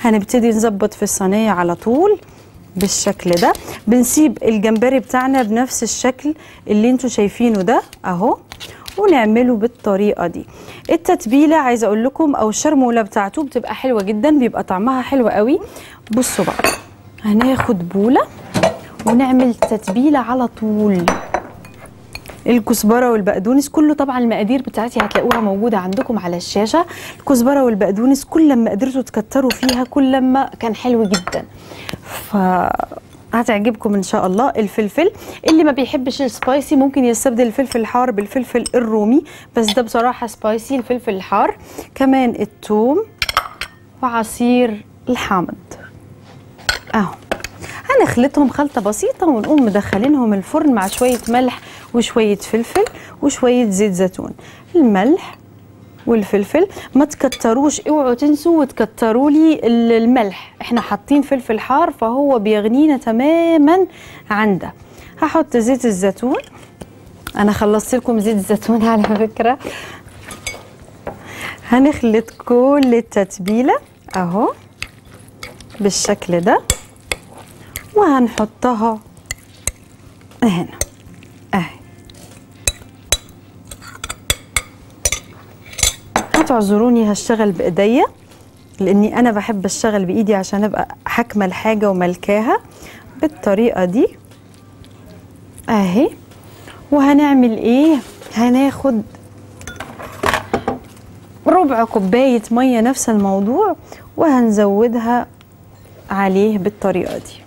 هنبتدي نظبط في الصينيه على طول بالشكل ده بنسيب الجمبري بتاعنا بنفس الشكل اللي انتوا شايفينه ده اهو ونعمله بالطريقه دي التتبيله عايزه اقول لكم او الشرموله بتاعته بتبقى حلوه جدا بيبقى طعمها حلو قوي بصوا بقى هناخد بوله ونعمل تتبيله على طول الكزبره والبقدونس كله طبعا المقادير بتاعتي هتلاقوها موجوده عندكم على الشاشه الكزبره والبقدونس كل ما قدرتوا تكتروا فيها كل ما كان حلو جدا ف هتعجبكم ان شاء الله الفلفل اللي ما بيحبش السبايسي ممكن يستبدل الفلفل الحار بالفلفل الرومي بس ده بصراحه سبايسي الفلفل الحار كمان الثوم وعصير الحامض اهو هنخلطهم خلطه بسيطه ونقوم مدخلينهم الفرن مع شويه ملح وشويه فلفل وشويه زيت زيتون الملح والفلفل ما تكتروش اوعوا تنسوا وتكتروا لي الملح احنا حاطين فلفل حار فهو بيغنينا تماما عن ده هحط زيت الزيتون انا خلصت لكم زيت الزيتون على فكره هنخلط كل التتبيله اهو بالشكل ده وهنحطها هنا اهي هتعذروني هشتغل بايديا لاني انا بحب اشتغل بايدي عشان ابقى حاكمه الحاجه وملكاها بالطريقه دي اهي وهنعمل ايه هناخد ربع كوبايه ميه نفس الموضوع وهنزودها عليه بالطريقه دي